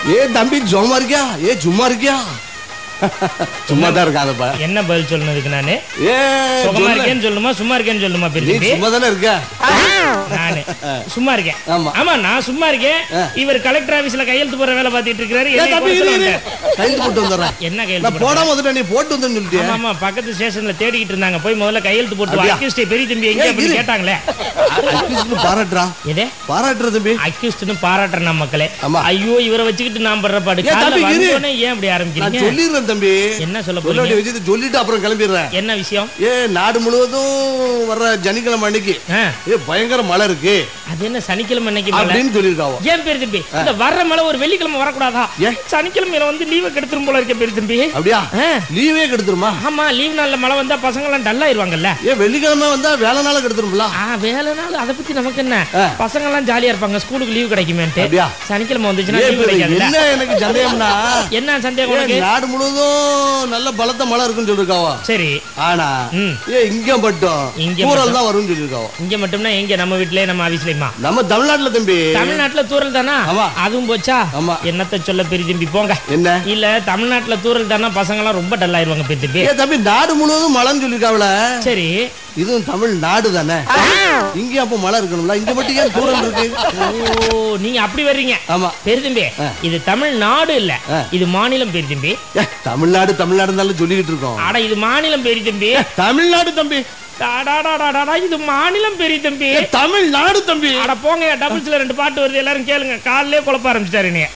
ஏ தம்பி சும்மா இருக்கியா ஏ சும்மா இருக்கியா சும்மா தான் இருக்காதப்பா என்ன பதில் சொல்லணுதுக்கு நானு ஏ சுகமா சொல்லு. இருக்கேன்னு சொல்லுமா சும்மா இருக்கேன்னு சொல்லுமா நீ பெருந்தம்பி சும்மா தானே இருக்க நானு சும்மா இருக்கேன் ஆமா. ஆமா நான் சும்மா இருக்கேன் ஆ. இவர் கலெக்டர் ஆபீஸ்ல கையெழுத்து போற வேலை பார்த்துட்டு இருக்காரு ஏ என்னை தம்பி குறை இரு, சொல்ல இரு. வந்தாரு. கையெழுத்து போட்டு வந்துடுறேன் என்ன நான் கையெழுத்து போட போடாம வந்துட்டேன் நீ போட்டு வந்தேன்னு சொல்லிட்டியா ஆமா ஆமா பக்கத்து ஸ்டேஷன்ல தேடிக்கிட்டு இருந்தாங்க போய் முதல்ல கையெழுத்து போட்டு அப்படியா? அக்யூஸ்டே பெரிய தம்பி எங்க ஏய், அப்படின்னு இரு. கேட்டாங்களே அட்லீஸ்ட் பாராட்டுறா எதே பாராட்டுற தம்பி அக்யூஸ்ட்னு பாராட்டுற நம்ம மக்களே ஆமா. ஐயோ இவரை வச்சுக்கிட்டு நான் படுற பாடு ஏன் காலைல தம்பி, இரு. வந்தோடனே ஏன் இப்படி நான் ஆரம்பிக்கிறீங்க சொல்லிடுறேன் தம்பி என்ன சொல்ல சொல்ல போறீங்க வேண்டிய விஷயத்தை சொல்லிட்டு அப்புறம் கிளம்பிடுறேன் என்ன விஷயம் ஏ நாடு முழுவதும் வர்ற சனிக்கிழமை அன்னைக்கு ஆ, ஏ பயங்கர மழை இருக்கு அது என்ன சனிக்கிழமை அன்னைக்கு மழை? அப்படின்னு சொல்லியிருக்காவோ ஏன் பெரிய தம்பி இந்த வர்ற மழை ஒரு வெள்ளிக்கிழமை வரக்கூடாதா ஏன்? சனிக்கிழமையில வந்து லீவை கெடுத்துரும் போல இருக்க பெரிய தம்பி அப்படியா ஆ, லீவே கெடுத்துருமா ஆமா லீவ் நாள்ல மழை வந்தா பசங்க எல்லாம் டல் ஆயிருவாங்கல்ல ஏ வெள்ளிக்கிழமை வந்தா வேலை நாள கெடுத்துரும்ல ஆ வேலை நாள் அதை பத்தி நமக்கு என்ன ஆ. பசங்க எல்லாம் ஜாலியா இருப்பாங்க ஸ்கூலுக்கு லீவ் கிடைக்குமேன்ட்டு அப்படியா? சனிக்கிழமை வந்துச்சுன்னா ஏ, லீவ் இப்ப கிடைக்காதுல்ல என்ன எனக்கு சந்தேகம்னா என்ன சந்தேகம் ஏ, உனக்கு நாடு முழுவதும் நல்ல பலத்த மழை இருக்குன்னு சொல்லிருக்காவோ சரி ஆனா ம். ஏ இங்க மட்டும் இங்க தூரல் தான் வரும்னு சொல்லிருக்காவோ இங்க மட்டும்னா எங்க நம்ம வீட்லயே நம்ம ஆபீஸ்லயுமா நம்ம தமிழ்நாட்டுல தம்பி தமிழ்நாட்டுல தூரல் தானா ஆமா. அதுவும் போச்சா ஆமா. என்னத்த சொல்ல பெரிய தம்பி போங்க என்ன இல்ல தமிழ்நாட்டுல தூரல் தானா பசங்க எல்லாம் ரொம்ப டல் ஆயிருவாங்க பெரிய தம்பி ஏ தம்பி நாடு முழுவதும் மழைன்னு சொல்லிருக்காவல சரி இதுவும் தமிழ் நாடு தானே இங்கேயும் அப்போ மழை இருக்கணும்ல இங்க மட்டும் ஏன் தூரல் இருக்கு ஓ நீங்க அப்படி வர்றீங்க ஆமா பெருதம்பி ஆ. இது தமிழ்நாடு இல்ல ஆ. இது மாநிலம் பெருதம்பி ஏ, தமிழ்நாடு தமிழ்நாடு இருந்தாலும் சொல்லிக்கிட்டு இருக்கோம் ஆட இது மாநிலம் பெரியதம்பி தமிழ்நாடு தம்பி டாடாடாடாடா, இது மாநிலம் பெரிய தம்பி ஏ, தமிழ்நாடு தம்பி அட போங்க டபுள்ஸ்ல ரெண்டு பாட்டு வருது எல்லாரும் கேளுங்க காலையிலே குழப்ப ஆரம்பிச்சிட்டாரு நீ